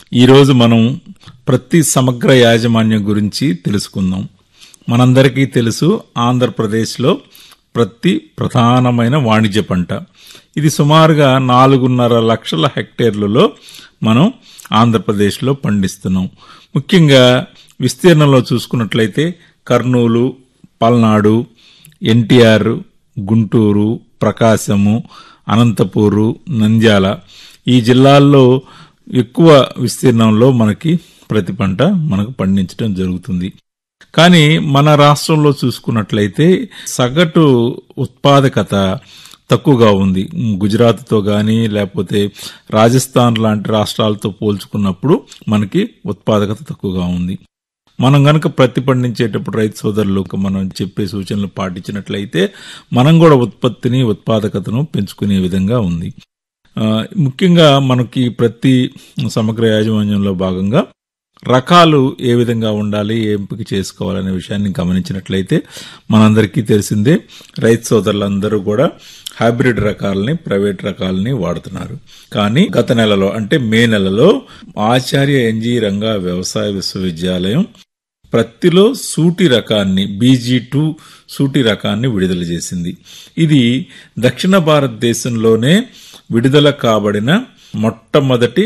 ఈరోజు మనం ప్రతి సమగ్ర యాజమాన్యం గురించి తెలుసుకుందాం మనందరికీ తెలుసు ఆంధ్రప్రదేశ్లో ప్రతి ప్రధానమైన వాణిజ్య పంట ఇది సుమారుగా నాలుగున్నర లక్షల హెక్టేర్లలో మనం ఆంధ్రప్రదేశ్లో పండిస్తున్నాం ముఖ్యంగా విస్తీర్ణంలో చూసుకున్నట్లయితే కర్నూలు పల్నాడు ఎన్టీఆర్ గుంటూరు ప్రకాశము అనంతపూరు నంద్యాల ఈ జిల్లాల్లో ఎక్కువ విస్తీర్ణంలో మనకి ప్రతి పంట మనకు పండించడం జరుగుతుంది కానీ మన రాష్ట్రంలో చూసుకున్నట్లయితే సగటు ఉత్పాదకత తక్కువగా ఉంది గుజరాత్తో కానీ లేకపోతే రాజస్థాన్ లాంటి రాష్ట్రాలతో పోల్చుకున్నప్పుడు మనకి ఉత్పాదకత తక్కువగా ఉంది మనం గనక ప్రతి పండించేటప్పుడు రైతు సోదరులకు మనం చెప్పే సూచనలు పాటించినట్లయితే మనం కూడా ఉత్పత్తిని ఉత్పాదకతను పెంచుకునే విధంగా ఉంది ఆ, ముఖ్యంగా మనకి ప్రతి సమగ్ర యాజమాన్యంలో భాగంగా రకాలు ఏ విధంగా ఉండాలి ఏ ఎంపిక చేసుకోవాలనే విషయాన్ని గమనించినట్లయితే మనందరికీ తెలిసిందే రైతు సోదరులందరూ కూడా హైబ్రిడ్ రకాలని ప్రైవేట్ రకాలని వాడుతున్నారు కానీ గత నెలలో అంటే మే నెలలో ఆచార్య ఎన్జీ రంగా వ్యవసాయ విశ్వవిద్యాలయం ప్రత్తిలో సూటి రకాన్ని బీజీ టూ సూటి రకాన్ని విడుదల చేసింది ఇది దక్షిణ భారతదేశంలోనే విడుదల కాబడిన మొట్టమొదటి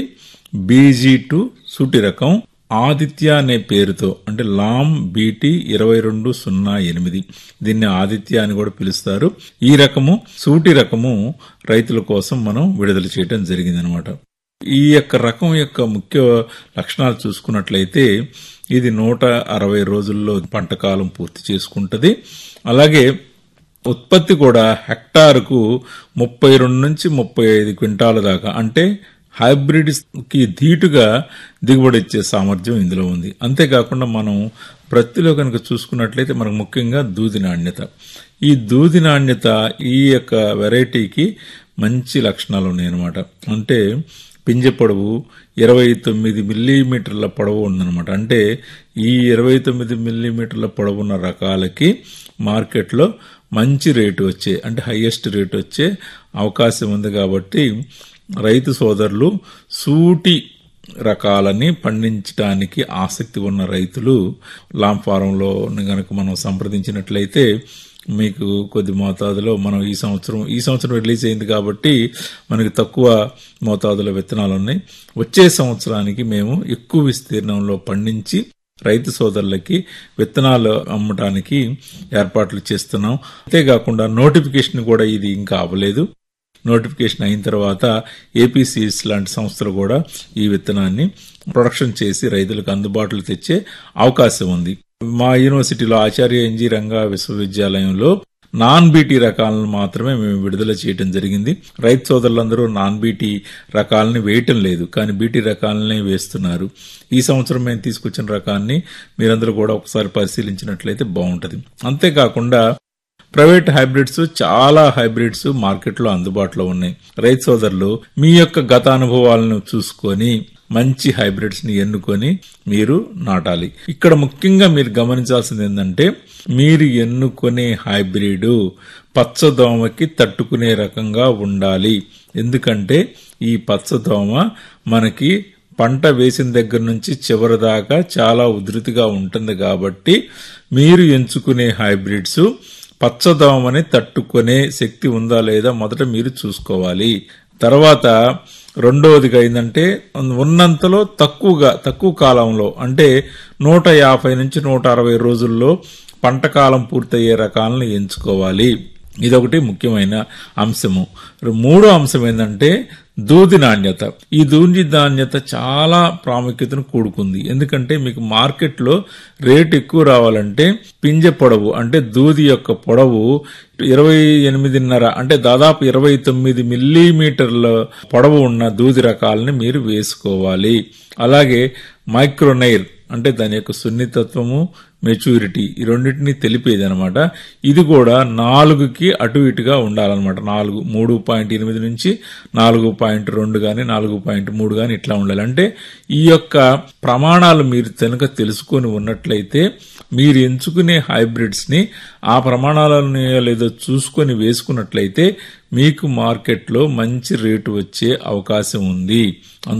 బీజీ టూ సూటి రకం ఆదిత్య అనే పేరుతో అంటే లామ్ బీటీ ఇరవై రెండు సున్నా ఎనిమిది దీన్ని ఆదిత్య అని కూడా పిలుస్తారు ఈ రకము సూటి రకము రైతుల కోసం మనం విడుదల చేయడం జరిగిందనమాట ఈ యొక్క రకం యొక్క ముఖ్య లక్షణాలు చూసుకున్నట్లయితే ఇది నూట అరవై రోజుల్లో పంట కాలం పూర్తి చేసుకుంటది అలాగే ఉత్పత్తి కూడా హెక్టారుకు ముప్పై రెండు నుంచి ముప్పై ఐదు క్వింటాల దాకా అంటే హైబ్రిడ్ కి ధీటుగా దిగుబడి ఇచ్చే సామర్థ్యం ఇందులో ఉంది అంతేకాకుండా మనం ప్రత్తిలో కనుక చూసుకున్నట్లయితే మనకు ముఖ్యంగా దూది నాణ్యత ఈ దూది నాణ్యత ఈ యొక్క వెరైటీకి మంచి లక్షణాలు ఉన్నాయన్నమాట అంటే పింజ పొడవు ఇరవై తొమ్మిది మిల్లీమీటర్ల పొడవు ఉందన్నమాట అంటే ఈ ఇరవై తొమ్మిది మిల్లీమీటర్ల పొడవున్న రకాలకి మార్కెట్లో మంచి రేటు వచ్చే అంటే హైయెస్ట్ రేటు వచ్చే అవకాశం ఉంది కాబట్టి రైతు సోదరులు సూటి రకాలని పండించడానికి ఆసక్తి ఉన్న రైతులు లాంగ్ ఫారంలో గనక మనం సంప్రదించినట్లయితే మీకు కొద్ది మోతాదులో మనం ఈ సంవత్సరం ఈ సంవత్సరం రిలీజ్ అయింది కాబట్టి మనకి తక్కువ మోతాదులో విత్తనాలు ఉన్నాయి వచ్చే సంవత్సరానికి మేము ఎక్కువ విస్తీర్ణంలో పండించి రైతు సోదరులకి విత్తనాలు అమ్మటానికి ఏర్పాట్లు చేస్తున్నాం అంతేకాకుండా నోటిఫికేషన్ కూడా ఇది ఇంకా అవ్వలేదు నోటిఫికేషన్ అయిన తర్వాత ఏపీ సీడ్స్ లాంటి సంస్థలు కూడా ఈ విత్తనాన్ని ప్రొడక్షన్ చేసి రైతులకు అందుబాటులో తెచ్చే అవకాశం ఉంది మా యూనివర్సిటీలో ఆచార్య ఎన్జీ రంగా విశ్వవిద్యాలయంలో నాన్ బీటీ రకాలను మాత్రమే మేము విడుదల చేయడం జరిగింది రైతు సోదరులందరూ నాన్ బీటీ రకాలని వేయటం లేదు కానీ బీటీ రకాలనే వేస్తున్నారు ఈ సంవత్సరం మేము తీసుకొచ్చిన రకాన్ని మీరందరూ కూడా ఒకసారి పరిశీలించినట్లయితే బాగుంటది అంతేకాకుండా ప్రైవేట్ హైబ్రిడ్స్ చాలా హైబ్రిడ్స్ మార్కెట్లో అందుబాటులో ఉన్నాయి రైతు సోదరులు మీ యొక్క గత అనుభవాలను చూసుకొని మంచి హైబ్రిడ్స్ ని ఎన్నుకొని మీరు నాటాలి ఇక్కడ ముఖ్యంగా మీరు గమనించాల్సింది ఏంటంటే మీరు ఎన్నుకునే హైబ్రిడ్ పచ్చదోమకి తట్టుకునే రకంగా ఉండాలి ఎందుకంటే ఈ పచ్చదోమ మనకి పంట వేసిన దగ్గర నుంచి చివరి దాకా చాలా ఉధృతిగా ఉంటుంది కాబట్టి మీరు ఎంచుకునే హైబ్రిడ్స్ పచ్చదోమని తట్టుకునే శక్తి ఉందా లేదా మొదట మీరు చూసుకోవాలి తర్వాత రెండవదిగా ఏంటంటే ఉన్నంతలో తక్కువగా తక్కువ కాలంలో అంటే నూట యాభై నుంచి నూట అరవై రోజుల్లో పంట కాలం పూర్తయ్యే రకాలను ఎంచుకోవాలి ఇదొకటి ముఖ్యమైన అంశము మూడో అంశం ఏంటంటే దూది నాణ్యత ఈ దూది నాణ్యత చాలా ప్రాముఖ్యతను కూడుకుంది ఎందుకంటే మీకు మార్కెట్లో రేట్ ఎక్కువ రావాలంటే పింజ పొడవు అంటే దూది యొక్క పొడవు ఇరవై ఎనిమిదిన్నర అంటే దాదాపు ఇరవై తొమ్మిది మిల్లీమీటర్ల పొడవు ఉన్న దూది రకాలని మీరు వేసుకోవాలి అలాగే మైక్రోనైర్ అంటే దాని యొక్క సున్నితత్వము మెచ్యూరిటీ ఈ రెండింటిని తెలిపేది అనమాట ఇది కూడా నాలుగుకి అటు ఇటుగా ఉండాలన్నమాట నాలుగు మూడు పాయింట్ ఎనిమిది నుంచి నాలుగు పాయింట్ రెండు కానీ నాలుగు పాయింట్ మూడు కానీ ఇట్లా ఉండాలి అంటే ఈ యొక్క ప్రమాణాలు మీరు కనుక తెలుసుకొని ఉన్నట్లయితే మీరు ఎంచుకునే హైబ్రిడ్స్ ని ఆ ప్రమాణాలను లేదో చూసుకొని వేసుకున్నట్లయితే మీకు మార్కెట్లో మంచి రేటు వచ్చే అవకాశం ఉంది